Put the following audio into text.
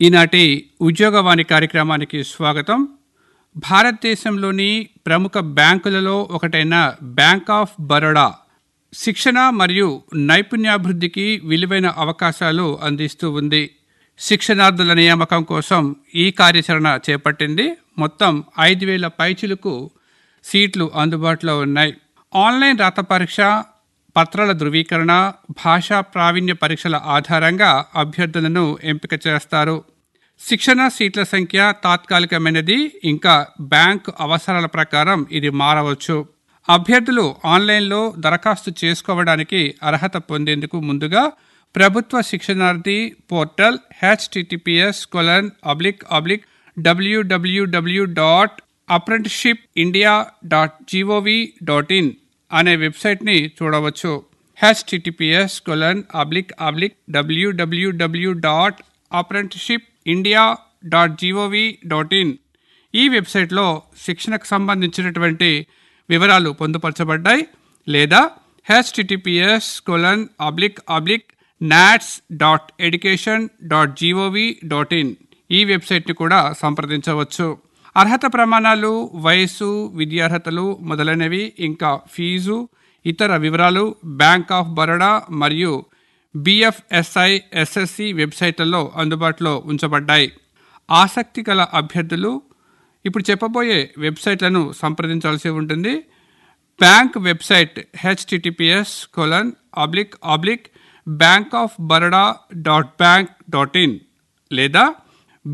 ఈనాటి ఉద్యోగవాణి కార్యక్రమానికి స్వాగతం భారతదేశంలోని ప్రముఖ బ్యాంకులలో ఒకటైన బ్యాంక్ ఆఫ్ బరోడా శిక్షణ మరియు నైపుణ్యాభివృద్ధికి విలువైన అవకాశాలు అందిస్తూ ఉంది శిక్షణార్థుల నియామకం కోసం ఈ కార్యాచరణ చేపట్టింది మొత్తం ఐదు వేల పైచులకు సీట్లు అందుబాటులో ఉన్నాయి ఆన్లైన్ రాత పరీక్ష పత్రాల ధృవీకరణ భాషా ప్రావీణ్య పరీక్షల ఆధారంగా అభ్యర్థులను ఎంపిక చేస్తారు శిక్షణ సీట్ల సంఖ్య తాత్కాలికమైనది ఇంకా బ్యాంక్ అవసరాల ప్రకారం ఇది మారవచ్చు అభ్యర్థులు ఆన్లైన్లో దరఖాస్తు చేసుకోవడానికి అర్హత పొందేందుకు ముందుగా ప్రభుత్వ శిక్షణార్థి portal HTTPS colon oblique oblique WWW dot apprenticeship India dot GOV dot in అనే వెబ్సైట్ని చూడవచ్చు HTTPS colon oblique oblique WWW dot apprenticeship India dot GOV dot in ఈ వెబ్సైట్లో శిక్షణకు సంబంధించినటువంటి వివరాలు పొందుపరచబడ్డాయి లేదా HTTPS colon oblique oblique NATS dot education dot GOV dot in ఈ వెబ్సైట్ని కూడా సంప్రదించవచ్చు అర్హత ప్రమాణాలు వయస్సు విద్యార్హతలు మొదలైనవి ఇంకా ఫీజు ఇతర వివరాలు బ్యాంక్ ఆఫ్ బరోడా మరియు బిఎఫ్ఎస్ఐ ఎస్ఎస్సి వెబ్సైట్లలో అందుబాటులో ఉంచబడ్డాయి ఆసక్తి గల అభ్యర్థులు ఇప్పుడు చెప్పబోయే వెబ్సైట్లను సంప్రదించాల్సి ఉంటుంది bank website HTTPS colon oblique oblique bank of Baroda dot bank dot in లేదా